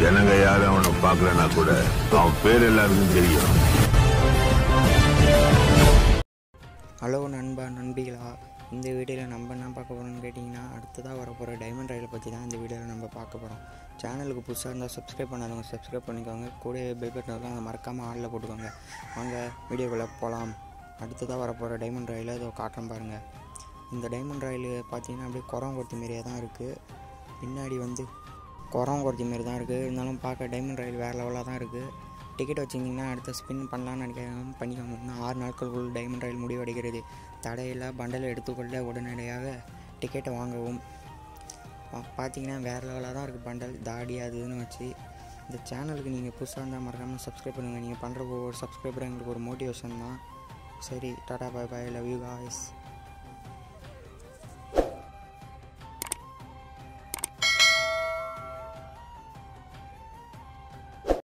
ஜனங்க யாரும் அவனை பார்க்கலனா கூட அவன் பேர் எல்லாருக்கும் தெரியும் ஹலோ நண்பா நண்பிகளா இந்த வீடியோவில் நம்ம என்ன பார்க்க போகிறோம்னு கேட்டிங்கன்னா அடுத்ததாக வரப்போகிற டைமண்ட் ரயிலை பற்றி தான் இந்த வீடியோவில் நம்ம பார்க்க போகிறோம் சேனலுக்கு புதுசாக இருந்தால் சப்ஸ்கிரைப் பண்ணாதவங்க சப்ஸ்கிரைப் பண்ணிக்கோங்க கூட பெல் பட்டன் இருக்கும் அதை மறக்காமல் ஆளில் போட்டுக்கோங்க வாங்க வீடியோக்குள்ளே போகலாம் அடுத்ததாக வரப்போகிற டைமண்ட் ரயிலை இதோ காட்டுறேன் பாருங்கள் இந்த டைமண்ட் ரயில் பார்த்தீங்கன்னா அப்படியே குரங்குறத்தி மாரியே தான் இருக்குது பின்னாடி வந்து குரங்குறத்தி மாரி தான் இருக்குது இருந்தாலும் பார்க்க டைமண்ட் ரயில் வேறு லெவலாக தான் இருக்குது டிக்கெட் வச்சிங்கன்னா அடுத்த ஸ்பின் பண்ணலான்னு நினைக்காம பண்ணிக்கோங்க இன்னும் ஆறு நாட்களுக்குள் டைமண்ட் ரயில் முடிவடைகிறது தடையில்லா பண்டலை எடுத்துக்கொள்ள உடனடியாக டிக்கெட்டை வாங்கவும் பா- பார்த்தீங்கன்னா வேறு லெவலாக தான் இருக்குது பண்டல் தாடி அது இதுன்னு வச்சு இந்த சேனலுக்கு நீங்கள் புதுசாக இருந்தால் மறக்காமல் சப்ஸ்கிரைப் பண்ணுங்கள் நீங்கள் பண்ணுற ஒவ்வொரு சப்ஸ்கிரைபர் எங்களுக்கு ஒரு மோட்டிவேஷன் தான் சரி tata bye bye love you guys